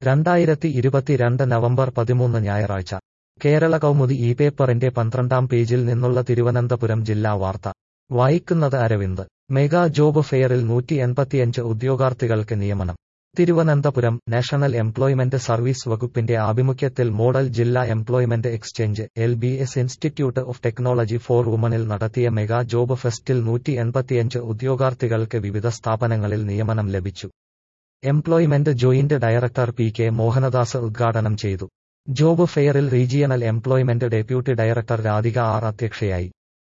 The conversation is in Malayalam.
രണ്ടായിരത്തി ഇരുപത്തിരണ്ട് നവംബർ പതിമൂന്ന് ഞായറാഴ്ച കേരള കൗമുദി ഈ പേപ്പറിന്റെ പന്ത്രണ്ടാം പേജിൽ നിന്നുള്ള തിരുവനന്തപുരം ജില്ലാ വാർത്ത വായിക്കുന്നത് അരവിന്ദ് മെഗാ ജോബ് ഫെയറിൽ നൂറ്റി എൺപത്തിയഞ്ച് ഉദ്യോഗാർത്ഥികൾക്ക് നിയമനം തിരുവനന്തപുരം നാഷണൽ എംപ്ലോയ്മെന്റ് സർവീസ് വകുപ്പിന്റെ ആഭിമുഖ്യത്തിൽ മോഡൽ ജില്ലാ employment exchange L B S institute of technology for വുമണിൽ നടത്തിയ മെഗാ ജോബ് ഫെസ്റ്റിൽ നൂറ്റി എൺപത്തിയഞ്ച് ഉദ്യോഗാർത്ഥികൾക്ക് വിവിധ സ്ഥാപനങ്ങളിൽ നിയമനം ലഭിച്ചു employment joint director P K Mohanadas ഉദ്ഘാടനം ചെയ്തു ജോബ് ഫെയറിൽ regional employment deputy director Radhika R അധ്യക്ഷയായി